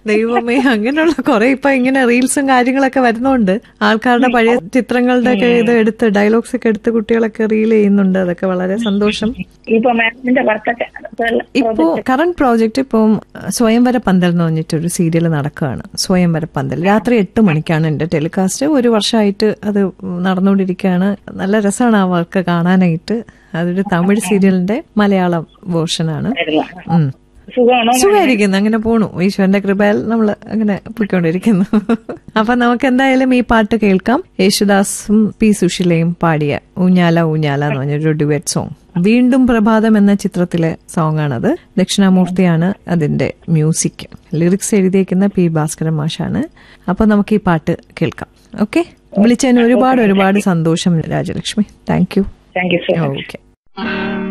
ദൈവമേ അങ്ങനെയുള്ള കുറെ ഇപ്പൊ ഇങ്ങനെ റീൽസും കാര്യങ്ങളൊക്കെ വരുന്നോണ്ട് ആൾക്കാരുടെ പഴയ ചിത്രങ്ങളുടെ ഒക്കെ ഇത് എടുത്ത് ഡയലോഗ്സ് ഒക്കെ എടുത്ത് കുട്ടികളൊക്കെ റീൽ ചെയ്യുന്നുണ്ട് അതൊക്കെ വളരെ സന്തോഷം ഇപ്പൊ മാഡത്തിന്റെ വർക്കൊക്കെ ഇപ്പോ കറന്റ് പ്രോജക്റ്റ് ഇപ്പം സ്വയംവര പന്തൽ എന്ന് പറഞ്ഞിട്ടൊരു സീരിയൽ നടക്കുകയാണ് സ്വയംവര പന്തൽ രാത്രി എട്ട് മണിക്കാണ് എന്റെ ടെലികാസ്റ്റ് ഒരു വർഷമായിട്ട് അത് നടന്നുകൊണ്ടിരിക്കുകയാണ് നല്ല രസമാണ് ആ വർക്ക് കാണാനായിട്ട് അതൊരു തമിഴ് സീരിയലിന്റെ മലയാളം വേർഷനാണ് ഉം സുഖമാണോ സുഖമായിരിക്കുന്നു അങ്ങനെ പോണു ഈശ്വരന്റെ കൃപയാൽ നമ്മൾ അങ്ങനെ പോയിക്കൊണ്ടിരിക്കുന്നു അപ്പൊ നമുക്ക് എന്തായാലും ഈ പാട്ട് കേൾക്കാം യേശുദാസും പി സുശീലയും പാടിയ ഊഞ്ഞാല ഊഞ്ഞാല എന്ന് പറഞ്ഞൊരു ഡുവറ്റ് സോങ് വീണ്ടും പ്രഭാതം എന്ന ചിത്രത്തിലെ സോങ് ആണത് ദക്ഷിണാമൂർത്തിയാണ് അതിന്റെ മ്യൂസിക് ലിറിക്സ് എഴുതിയേക്കുന്ന പി ഭാസ്കരൻ മാഷാണ് അപ്പൊ നമുക്ക് ഈ പാട്ട് കേൾക്കാം ഓക്കെ വിളിച്ചതിന് ഒരുപാട് ഒരുപാട് സന്തോഷം Rajalakshmi thank you thank you so much okay